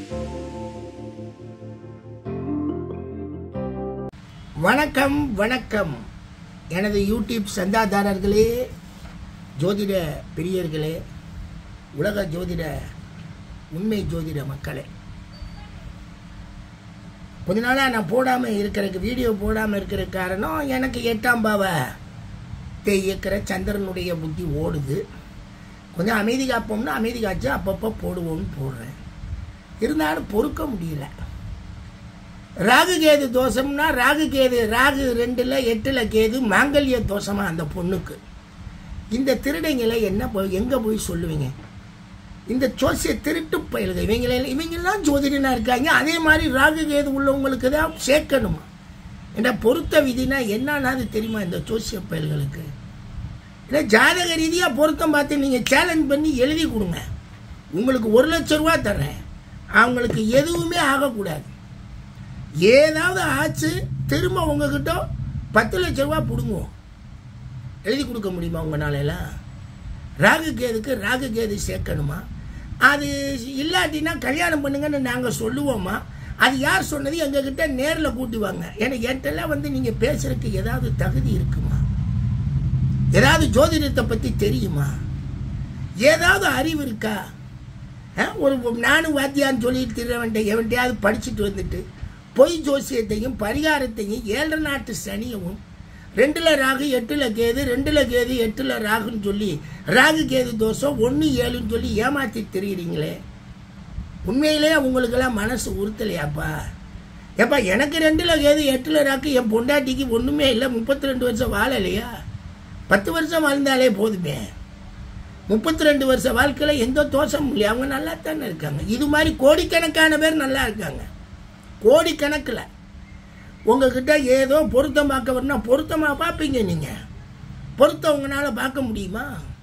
வணக்கம் வணக்கம் எனது யூடியூப் சந்தாதாரர்களே ஜோதிட பிரியர்களே உலக ஜோதிட உண்மை ஜோதிட மக்களே கொஞ்ச நாளாக நான் போடாமல் இருக்கிறதுக்கு வீடியோ போடாமல் இருக்கிற காரணம் எனக்கு எட்டாம் பாவ இயக்கிற சந்திரனுடைய புத்தி ஓடுது கொஞ்சம் அமைதி காப்போம்னா அமைதி காய்ச்சி அப்பப்போ போடுவோம்னு போடுறேன் இருந்தாலும் பொறுக்க முடியல ராகு கேது தோஷம்னா ராகு கேது ராகு ரெண்டுல எட்டுல கேது மாங்கல்ய தோஷமா அந்த பொண்ணுக்கு இந்த திருடைங்களை என்ன போய் எங்க போய் சொல்லுவீங்க இந்த ஜோசிய திருட்டு பயிலுங்க இவங்கள இவங்கெல்லாம் ஜோதிடனா இருக்காங்க அதே மாதிரி ராகு கேது உள்ளவங்களுக்கு தான் சேர்க்கணுமா ஏன்னா பொருத்த விதினா என்னன்னா அது தெரியுமா இந்த ஜோசிய பயல்களுக்கு இல்லை ஜாதக ரீதியாக பொருத்தம் பார்த்து நீங்கள் சேலஞ்ச் பண்ணி எழுதி கொடுங்க உங்களுக்கு ஒரு லட்ச ரூபா தர்றேன் அவங்களுக்கு எதுவுமே ஆகக்கூடாது ஏதாவது ஆச்சு திரும்ப உங்ககிட்ட பத்து லட்ச ரூபா பிடுங்குவோம் எழுதி கொடுக்க முடியுமா உங்களால எல்லாம் ராகு கேதுக்கு ராகு கேது சேர்க்கணுமா அது இல்லாட்டினா கல்யாணம் பண்ணுங்கன்னு நாங்கள் சொல்லுவோமா அது யார் சொன்னது எங்ககிட்ட நேரில் கூட்டி வாங்க ஏன்னா என்கிட்டலாம் வந்து நீங்கள் பேசுறதுக்கு ஏதாவது தகுதி இருக்குமா ஏதாவது ஜோதிடத்தை பற்றி தெரியுமா ஏதாவது அறிவு இருக்கா அஹ், ஒரு நானும் வாத்தியான்னு சொல்லிட்டு திருவன்ட்ட எவன்ட்டையாவது படிச்சுட்டு வந்துட்டு பொய் ஜோசியத்தையும் பரிகாரத்தையும் ஏழரை நாட்டு சனியவும் ரெண்டுல ராகு எட்டுல கேது ரெண்டுல கேது எட்டுல ராகுன்னு சொல்லி ராகு கேது தோஷம் ஒன்று ஏழுன்னு சொல்லி ஏமாத்தி தெரியுறீங்களே உண்மையிலே உங்களுக்கெல்லாம் மனசு உறுத்தலையாப்பா ஏப்பா எனக்கு ரெண்டுல கேது எட்டுல ராக்கு என் பொண்டாட்டிக்கு ஒன்றுமே இல்லை முப்பத்தி ரெண்டு வருஷம் வாழலையா பத்து வருஷம் வாழ்ந்தாலே போதுமே முப்பத்தி ரெண்டு வருஷ வாழ்க்கையில் எந்த தோஷமும் இல்லை அவங்க நல்லா தானே இருக்காங்க இது மாதிரி கோடிக்கணக்கான பேர் நல்லா இருக்காங்க கோடிக்கணக்கில் உங்ககிட்ட ஏதோ பொருத்தம் பார்க்க வரணும் பொருத்தமாக பார்ப்பீங்க நீங்கள் பொருத்தம் உங்களால் பார்க்க முடியுமா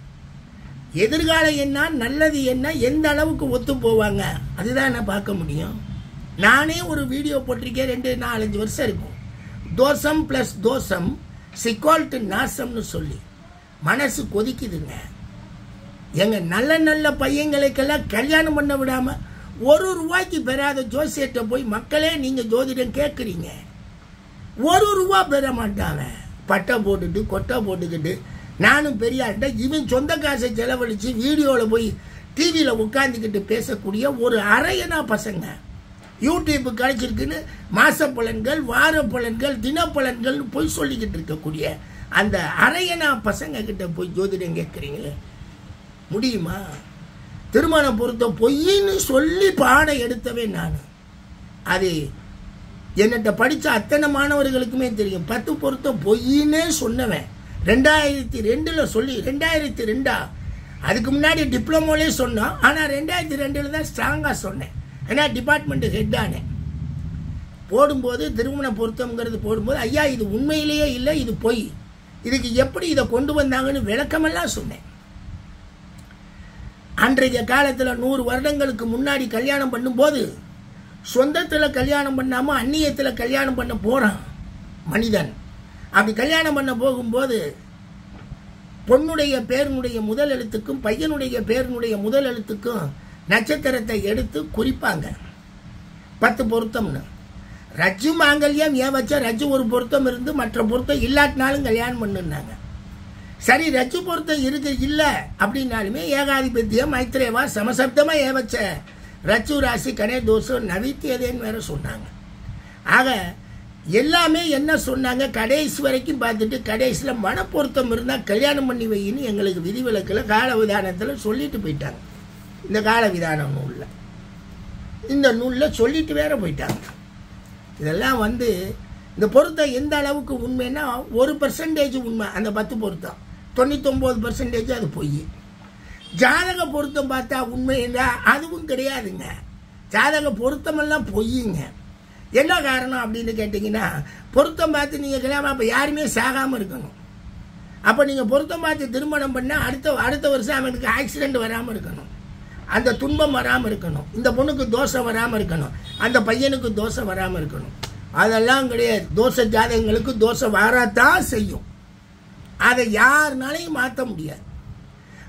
எதிர்காலம் என்ன நல்லது என்ன எந்த அளவுக்கு ஒத்து போவாங்க அதுதான் நான் பார்க்க முடியும் நானே ஒரு வீடியோ போட்டிருக்கேன் ரெண்டு நாலஞ்சு வருஷம் இருக்கும் தோஷம் ப்ளஸ் தோஷம் சிக்வால் டு நாசம்னு சொல்லி மனசு கொதிக்குதுங்க எங்க நல்ல நல்ல பையங்களுக்கெல்லாம் கல்யாணம் பண்ண விடாம ஒரு ரூபாய்க்கு பெறாத ஜோசியத்தை போய் மக்களே நீங்க ஜோதிடம் கேட்குறீங்க ஒரு ரூபா பெற மாட்டாங்க பட்டை போட்டுட்டு கொட்டை போட்டுக்கிட்டு நானும் பெரிய ஆள்கிட்ட இவன் சொந்த காசை செலவழிச்சு வீடியோவில் போய் டிவியில் உட்காந்துக்கிட்டு பேசக்கூடிய ஒரு அரையனா பசங்க யூடியூப் கிடைச்சிருக்குன்னு மாச பலன்கள் வார பலன்கள் தினப்பலன்கள்னு போய் சொல்லிக்கிட்டு இருக்கக்கூடிய அந்த அரையனா பசங்க கிட்ட போய் ஜோதிடம் கேட்குறீங்களே முடியுமா திருமண பொருத்தம் பொய்ன்னு சொல்லி பாடம் எடுத்தவே நான் அது என்னட்ட படித்த அத்தனை மாணவர்களுக்குமே தெரியும் பத்து பொருத்தம் பொய்ன்னே சொன்னவன் ரெண்டாயிரத்தி ரெண்டில் சொல்லி ரெண்டாயிரத்தி ரெண்டா அதுக்கு முன்னாடி டிப்ளமோலே சொன்னோம் ஆனால் ரெண்டாயிரத்தி ரெண்டில் தான் ஸ்ட்ராங்காக சொன்னேன் ஏன்னா டிபார்ட்மெண்ட் ஹெட் ஆனேன் போடும்போது திருமண பொருத்தம்ங்கிறது போடும்போது ஐயா இது உண்மையிலேயே இல்லை இது பொய் இதுக்கு எப்படி இதை கொண்டு வந்தாங்கன்னு விளக்கமெல்லாம் சொன்னேன் அன்றைய காலத்தில் நூறு வருடங்களுக்கு முன்னாடி கல்யாணம் பண்ணும்போது சொந்தத்தில் கல்யாணம் பண்ணாமல் அந்நியத்தில் கல்யாணம் பண்ண போகிறான் மனிதன் அப்படி கல்யாணம் பண்ண போகும்போது பொண்ணுடைய பேருனுடைய முதல் எழுத்துக்கும் பையனுடைய பேருனுடைய முதல் எழுத்துக்கும் நட்சத்திரத்தை எடுத்து குறிப்பாங்க பத்து பொருத்தம்னு ரஜ்ஜு மாங்கல்யம் ஏன் வச்சா ரஜ்ஜு ஒரு பொருத்தம் இருந்து மற்ற பொருத்தம் இல்லாட்டினாலும் கல்யாணம் பண்ணுனாங்க சரி ரஜ்ஜு பொருத்தம் இருக்கு இல்ல அப்படின்னாலுமே ஏகாதிபத்தியம் மைத்ரேவா சமசப்தமா ஏ வச்ச ரச்சு ராசி கணே தோஷம் நவித்தியதேன்னு வேற சொன்னாங்க ஆக எல்லாமே என்ன சொன்னாங்க கடைசி வரைக்கும் பார்த்துட்டு கடைசியில் மனப்பொருத்தம் இருந்தால் கல்யாணம் பண்ணி வையின்னு எங்களுக்கு விதிவிலக்கில் கால விதானத்தில் சொல்லிட்டு போயிட்டாங்க இந்த கால விதான நூலில் இந்த நூலில் சொல்லிட்டு வேற போயிட்டாங்க இதெல்லாம் வந்து இந்த பொருத்தம் எந்த அளவுக்கு உண்மைன்னா ஒரு பர்சன்டேஜ் உண்மை அந்த பத்து பொருத்தம் தொண்ணூத்தொம்பது பர்சன்டேஜ் அது பொய் ஜாதக பொருத்தம் பார்த்தா உண்மைன்னா அதுவும் கிடையாதுங்க ஜாதக பொருத்தமெல்லாம் பொய்யுங்க என்ன காரணம் அப்படின்னு கேட்டிங்கன்னா பொருத்தம் பார்த்து நீங்கள் கல்யாணம் அப்போ யாருமே சாகாமல் இருக்கணும் அப்போ நீங்கள் பொருத்தம் பார்த்து திருமணம் பண்ணால் அடுத்த அடுத்த வருஷம் அவனுக்கு ஆக்சிடென்ட் வராமல் இருக்கணும் அந்த துன்பம் வராமல் இருக்கணும் இந்த பொண்ணுக்கு தோஷம் வராமல் இருக்கணும் அந்த பையனுக்கு தோஷம் வராமல் இருக்கணும் அதெல்லாம் கிடையாது தோஷ ஜாதகங்களுக்கு தோஷம் வரத்தான் செய்யும் அதை யாருனாலையும் மாற்ற முடியாது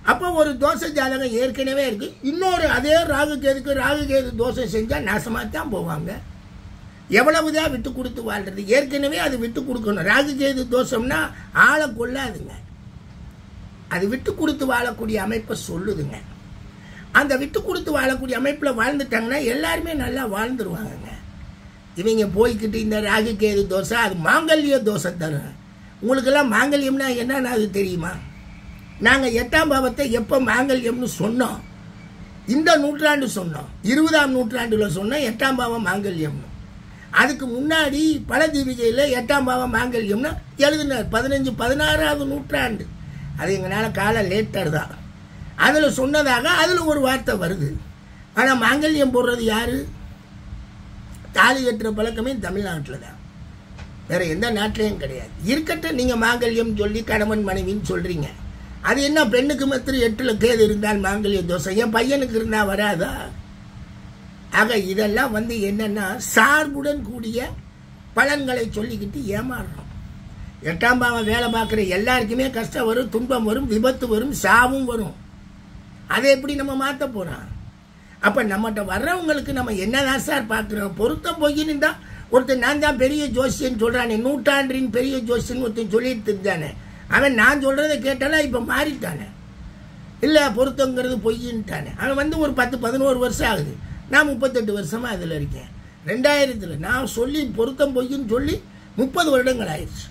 அப்போ ஒரு தோசை ஜாதகம் ஏற்கனவே இருக்கு இன்னொரு அதே ராகு கேதுக்கு ராகு கேது தோசை செஞ்சா நாசமாக தான் போவாங்க எவ்வளவுதான் விட்டு கொடுத்து வாழ்றது ஏற்கனவே அது விட்டு கொடுக்கணும் ராகு கேது தோஷம்னா ஆளை கொள்ளாதுங்க அது விட்டு கொடுத்து வாழக்கூடிய அமைப்பை சொல்லுதுங்க அந்த விட்டு கொடுத்து வாழக்கூடிய அமைப்பில் வாழ்ந்துட்டாங்கன்னா எல்லாருமே நல்லா வாழ்ந்துருவாங்கங்க இவங்க போய்கிட்டு இந்த ராகு கேது தோசை அது மாங்கல்ய தோசை தரும் உங்களுக்கெல்லாம் மாங்கல்யம்னா என்னன்னு அது தெரியுமா நாங்கள் எட்டாம் பாவத்தை எப்போ மாங்கல்யம்னு சொன்னோம் இந்த நூற்றாண்டு சொன்னோம் இருபதாம் நூற்றாண்டுல சொன்னோம் எட்டாம் பாவம் மாங்கல்யம்னு அதுக்கு முன்னாடி பல தீபிகையில் எட்டாம் பாவம் மாங்கல்யம்னு எழுதினார் பதினஞ்சு பதினாறாவது நூற்றாண்டு அது எங்களால் காலம் லேட்டர் தான் அதில் சொன்னதாக அதில் ஒரு வார்த்தை வருது ஆனால் மாங்கல்யம் போடுறது யாரு தாலி கட்டுற பழக்கமே தமிழ்நாட்டில் தான் வேற எந்த நாட்டிலையும் கிடையாது இருக்கட்டும் நீங்கள் மாங்கல்யம் சொல்லி கணவன் மனைவின்னு சொல்றீங்க அது என்ன பெண்ணுக்கு மாத்திரம் எட்டுல கேது இருந்தால் மாங்கல்ய தோசை என் பையனுக்கு இருந்தா வராதா ஆக இதெல்லாம் வந்து என்னன்னா சார்புடன் கூடிய பலன்களை சொல்லிக்கிட்டு ஏமாறுறோம் எட்டாம் பாவம் வேலை பார்க்குற எல்லாருக்குமே கஷ்டம் வரும் துன்பம் வரும் விபத்து வரும் சாவும் வரும் அதை எப்படி நம்ம மாற்ற போறோம் அப்ப நம்மகிட்ட வர்றவங்களுக்கு நம்ம என்னதான் சார் பார்க்குறோம் பொருத்தம் பொய்ன்னு தான் ஒருத்தன் நான் தான் பெரிய ஜோசியன் சொல்றானே நூற்றாண்டின் பெரிய ஜோசியன் ஒருத்தன் சொல்லிட்டு இருந்தானே அவன் நான் சொல்றதை கேட்டாலும் இப்ப மாறிட்டானே இல்ல பொருத்தங்கிறது பொய்யின்ட்டானே அவன் வந்து ஒரு பத்து பதினோரு வருஷம் ஆகுது நான் முப்பத்தெட்டு வருஷமா அதுல இருக்கேன் ரெண்டாயிரத்துல நான் சொல்லி பொருத்தம் பொய்ன்னு சொல்லி முப்பது வருடங்கள் ஆயிடுச்சு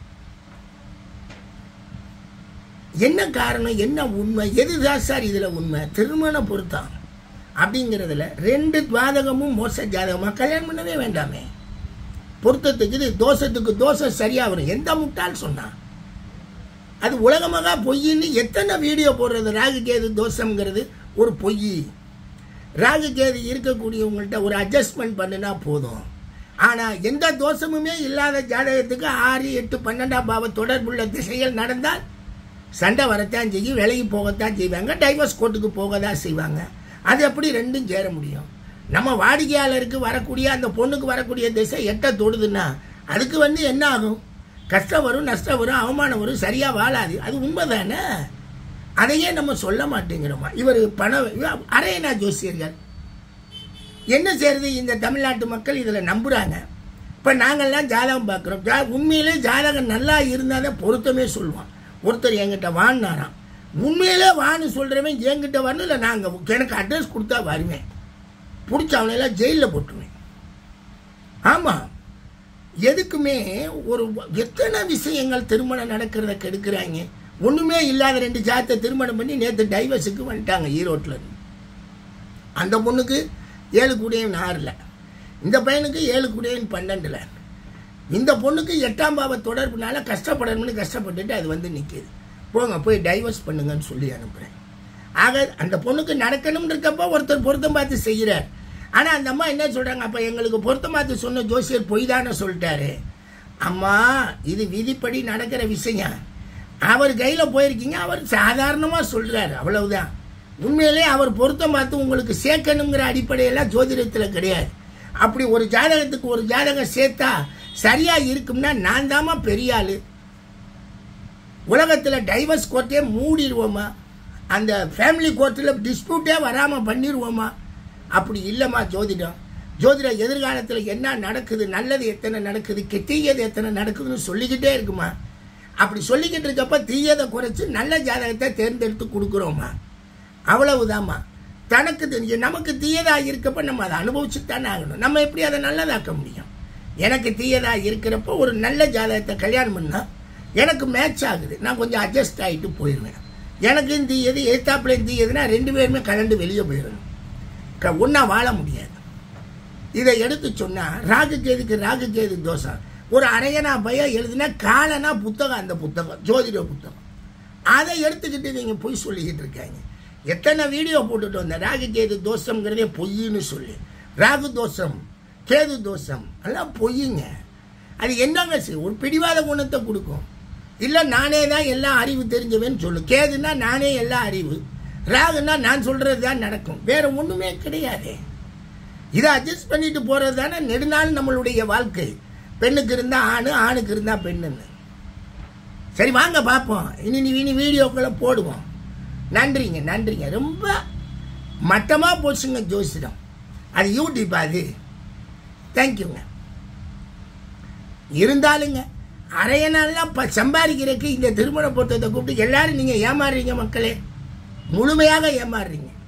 என்ன காரணம் என்ன உண்மை எதுதான் சார் இதுல உண்மை திருமண பொருத்தம் அப்படிங்கிறதுல ரெண்டு ஜாதகமும் மோச ஜாதகமா கல்யாணம் பண்ணவே வேண்டாமே பொருத்தத்துக்கு இது தோஷத்துக்கு தோஷம் சரியா வரும் எந்த முட்டாள் சொன்னான் அது உலகமாக பொய்ன்னு எத்தனை வீடியோ போடுறது ராகு கேது தோஷம்ங்கிறது ஒரு பொய் ராகு கேது இருக்கக்கூடியவங்கள்ட்ட ஒரு அட்ஜஸ்ட்மெண்ட் பண்ணுனா போதும் ஆனா எந்த தோஷமுமே இல்லாத ஜாதகத்துக்கு ஆறு எட்டு பன்னெண்டாம் பாவ தொடர்புள்ள திசைகள் நடந்தால் சண்டை வரத்தான் செய்யும் விலைக்கு போகத்தான் செய்வாங்க டைவர்ஸ் கோர்ட்டுக்கு போக தான் செய்வாங்க அது எப்படி ரெண்டும் சேர முடியும் நம்ம வாடிக்கையாளருக்கு வரக்கூடிய அந்த பொண்ணுக்கு வரக்கூடிய திசை எட்ட தொடுதுன்னா அதுக்கு வந்து என்ன ஆகும் கஷ்டம் வரும் நஷ்டம் வரும் அவமானம் வரும் சரியா வாழாது அது உண்மைதானே அதையே நம்ம சொல்ல மாட்டேங்கிறோமா இவர் பணம் அரையனா ஜோசியர்கள் என்ன செய்யறது இந்த தமிழ்நாட்டு மக்கள் இதில் நம்புறாங்க இப்போ நாங்கள்லாம் ஜாதகம் பார்க்குறோம் ஜா உண்மையிலே ஜாதகம் நல்லா இருந்தால் தான் பொருத்தமே சொல்லுவான் ஒருத்தர் என்கிட்ட வாங்கினாராம் உண்மையிலே வான்னு சொல்கிறவன் என்கிட்ட வரணும் இல்லை நாங்கள் எனக்கு அட்ரஸ் கொடுத்தா வருவேன் பிடிச்ச அவனையெல்லாம் ஜெயிலில் போட்டுருவேன் ஆமாம் எதுக்குமே ஒரு எத்தனை விஷயங்கள் திருமணம் நடக்கிறத கெடுக்கிறாங்க ஒன்றுமே இல்லாத ரெண்டு ஜாத்தை திருமணம் பண்ணி நேற்று டைவர்ஸுக்கு வந்துட்டாங்க ஈரோட்டில் இருந்து அந்த பொண்ணுக்கு ஏழு கூடையும் ஆறில் இந்த பையனுக்கு ஏழு கூடையும் பன்னெண்டில் இந்த பொண்ணுக்கு எட்டாம் பாவ தொடர்புனால கஷ்டப்படணும்னு கஷ்டப்பட்டுட்டு அது வந்து நிற்கிது போங்க போய் டைவர்ஸ் பண்ணுங்கன்னு சொல்லி அனுப்புகிறேன் ஆக அந்த பொண்ணுக்கு நடக்கணும்னு இருக்கப்போ ஒருத்தர் பொருத்தம் பார்த்து செய்கிறார் ஆனால் அந்த அம்மா என்ன சொல்கிறாங்க அப்போ எங்களுக்கு பொருத்தம் பார்த்து சொன்ன ஜோசியர் பொய் தானே சொல்லிட்டாரு அம்மா இது விதிப்படி நடக்கிற விஷயம் அவர் கையில் போயிருக்கீங்க அவர் சாதாரணமாக சொல்கிறாரு அவ்வளவுதான் உண்மையிலே அவர் பொருத்தம் பார்த்து உங்களுக்கு சேர்க்கணுங்கிற அடிப்படையெல்லாம் ஜோதிடத்தில் கிடையாது அப்படி ஒரு ஜாதகத்துக்கு ஒரு ஜாதகம் சேர்த்தா சரியா இருக்கும்னா நான் தாமா பெரிய ஆளு உலகத்தில் டைவர்ஸ் கோர்ட்டே மூடிடுவோமா அந்த ஃபேமிலி கோர்ட்டில் டிஸ்பியூட்டே வராமல் பண்ணிடுவோமா அப்படி இல்லைம்மா ஜோதிடம் ஜோதிடம் எதிர்காலத்தில் என்ன நடக்குது நல்லது எத்தனை நடக்குது தீயது எத்தனை நடக்குதுன்னு சொல்லிக்கிட்டே இருக்குமா அப்படி சொல்லிக்கிட்டு இருக்கப்ப தீயதை குறைச்சி நல்ல ஜாதகத்தை தேர்ந்தெடுத்து கொடுக்குறோமா அவ்வளவுதாம்மா தனக்கு தெரிஞ்சு நமக்கு தீயதா இருக்கப்ப நம்ம அதை அனுபவிச்சு தானே ஆகணும் நம்ம எப்படி அதை நல்லதாக்க முடியும் எனக்கு தீயதா இருக்கிறப்ப ஒரு நல்ல ஜாதகத்தை கல்யாணம் பண்ணா எனக்கு மேட்ச் ஆகுது நான் கொஞ்சம் அட்ஜஸ்ட் ஆகிட்டு போயிடுவேன் எனக்கும் தீயது எதிர்த்தாப்புலையும் தீயதுன்னா ரெண்டு பேருமே கலந்து வெளியே போயிடணும் ஒன்றா வாழ முடியாது இதை எடுத்து சொன்னா ராகு கேதுக்கு ராகு கேது தோசை ஒரு அரையனா பையன் எழுதுனா காலனா புத்தகம் அந்த புத்தகம் ஜோதிட புத்தகம் அதை எடுத்துக்கிட்டு நீங்க பொய் சொல்லிக்கிட்டு இருக்காங்க எத்தனை வீடியோ போட்டுட்டு வந்த ராகு கேது தோஷம்ங்கிறதே பொய்ன்னு சொல்லி ராகு தோஷம் கேது தோஷம் எல்லாம் பொய்யுங்க அது என்னங்க செய்யும் ஒரு பிடிவாத குணத்தை கொடுக்கும் இல்லை நானே தான் எல்லா அறிவு தெரிஞ்சவன் சொல்லு கேதுன்னா நானே எல்லா அறிவு ராகுன்னா நான் சொல்றது தான் நடக்கும் வேற ஒண்ணுமே கிடையாது இதை அட்ஜஸ்ட் பண்ணிட்டு போறது தானே நெடுநாள் நம்மளுடைய வாழ்க்கை பெண்ணுக்கு இருந்தா ஆணு ஆணுக்கு இருந்தா பெண்ணுன்னு சரி வாங்க பார்ப்போம் இனி நீ இனி வீடியோக்களை போடுவோம் நன்றிங்க நன்றிங்க ரொம்ப மட்டமாக போச்சுங்க ஜோசிடம் அது யூடியூப் அது தேங்க்யூங்க இருந்தாலுங்க அரைய நாள்லாம் ப சம்பாதிக்கிறதுக்கு இந்த திருமண பொருத்தத்தை கூப்பிட்டு எல்லாரும் நீங்கள் ஏமாறுறீங்க மக்களே முழுமையாக ஏமாறுறீங்க